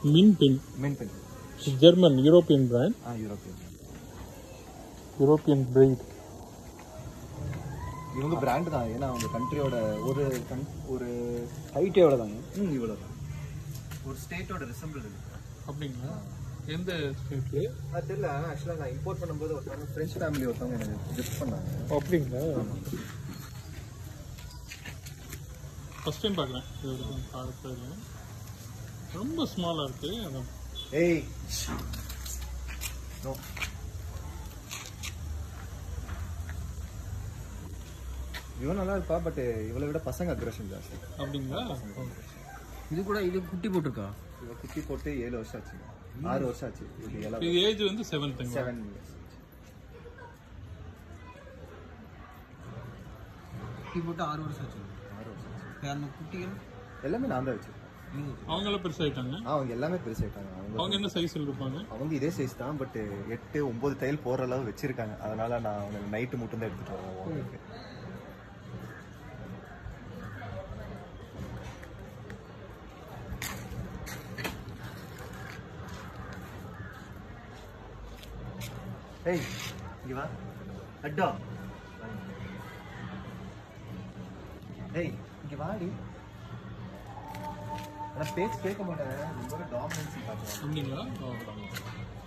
மின் பின் மென் பென் ஜெர்மன் யூரோப்பியன் பிராண்ட் ஆ யூரோப்பியன் யூரோப்பியன் பிரைட் இவங்க பிராண்ட் தான் ஏன்னா அவங்க கண்ட்ரியோட ஒரு கண் ஒரு ஹைட் எவ்வளோ தாங்க ம் இவ்வளோ தான் ஒரு ஸ்டேட்டோட ரிசம்பிள் இருக்கு அப்படிங்களா எந்த ஸ்டேட்ல அது தெரியல ஆக்சுவலாக நான் இம்போர்ட் பண்ணும்போது ஒருத்தவங்க ஃப்ரெஞ்ச் ஃபேமிலி ஒருத்தவங்க எனக்கு கிஃப்ட் பண்ணாங்க அப்படிங்களா ஃபர்ஸ்ட் டைம் பார்க்குறேன் இது வரைக்கும் பார்த்தது ரொம்ப ஸ்மாலாக இருக்கு அதான் ஏய் நோ இவன் நல்லா இருப்பா பட் இவளை விட பசங்க அக்ரஷன் ஜாஸ்தி அப்படிங்களா இது கூட இது குட்டி போட்டிருக்கா இவ குட்டி போட்டு ஏழு வருஷம் ஆச்சு ஆறு வருஷம் ஆச்சு இது ஏழாவது இது ஏஜ் வந்து செவன்த்துங்க செவன் இயர்ஸ் குட்டி போட்டு ஆறு வருஷம் ஆச்சு ஆறு வருஷம் ஆச்சு அந்த குட்டிகள் எல்லாமே நான் தான் வச்சிருக்கேன் அவங்கள பெருசாயிட்டாங்க ஆ, அவங்க எல்லாமே பெருசாயிட்டாங்க அவங்க அவங்க என்ன சைஸ்ல இருப்பாங்க அவங்க இதே சைஸ் தான் பட் எட்டு ஒன்பது தையல் போற அளவு வச்சிருக்காங்க அதனால நான் அவங்க நைட்டு மட்டும் தான் எடுத்துட்டு வரேன் அவங்களுக்கு ஏய் இங்க வா அட்டா ஏய் இங்க வாடி ஆனா பேச்சு கேட்க மாட்டேன் ரொம்ப டாமினன்சி காட்டுவாங்க அப்படிங்களா ஓ.